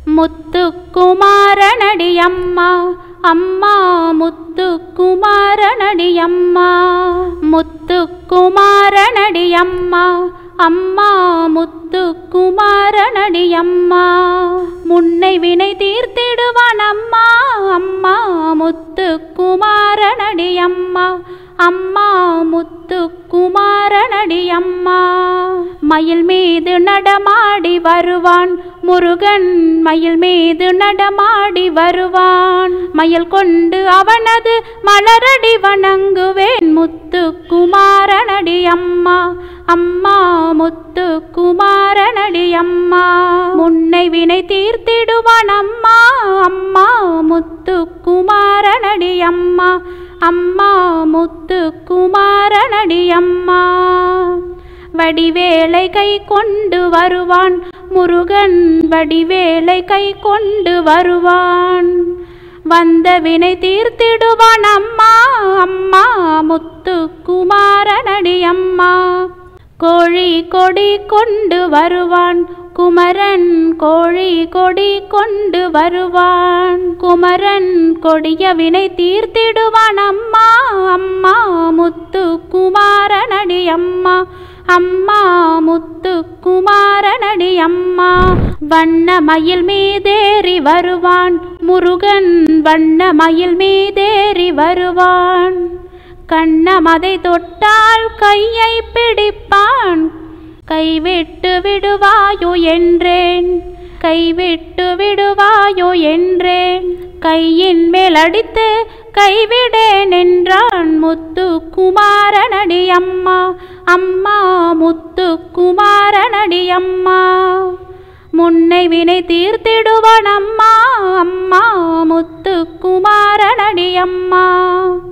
முத்துக்குமாரனடி அம்மா அம்மா முத்துக்குமாரனடி அம்மா முத்துக்குமாரனடி அம்மா அம்மா முத்துக்குமாரனடி அம்மா முன்னை வினை தீர்த்திடுவான் அம்மா அம்மா முத்துக்குமாரனடி அம்மா அம்மா முத்துக்குமாரனடி அம்மா மயில் மீது நடமாடி வருவான் முருகன் மயில் மீது நடமாடி வருவான் மயில் கொண்டு அவனது மலரடி வணங்குவேன் முத்துக்குமாரனடி அம்மா அம்மா முத்துக்குமாரனடி அம்மா முன்னை வினை தீர்த்திடுவான் அம்மா அம்மா முத்துக்குமாரனடி அம்மா அம்மா முத்துக்குமாரனடி அம்மா வடிவேலை கை கொண்டு வருவான் முருகன் வடிவேலை கை கொண்டு வருவான் வந்த வினை தீர்த்திடுவான் அம்மா அம்மா முத்துக்குமாரனடி அம்மா கோழி கொடி கொண்டு வருவான் குமரன் கோழி கொடி கொண்டு வருவான் குமரன் கொடிய வினை தீர்த்திடுவான் அம்மா அம்மா முத்துக்குமாரனடி அம்மா அம்மா முத்துக்குமாரனடி அம்மா வண்ண மயில் மீதேறி வருவான் முருகன் வண்ண மயில் மீதேறி வருவான் கண்ணமதை தொட்டால் கையை பிடிப்பான் கைவிட்டு விடுவாயோ என்றேன் கைவிட்டு விடுவாயோ என்றேன் கையின் மேல் அடித்து கைவிடேன் என்றான் முத்து குமாரனடி அம்மா அம்மா முத்து குமாரனடி அம்மா முன்னை வினை தீர்த்திடுவான் அம்மா அம்மா முத்து குமாரனடி அம்மா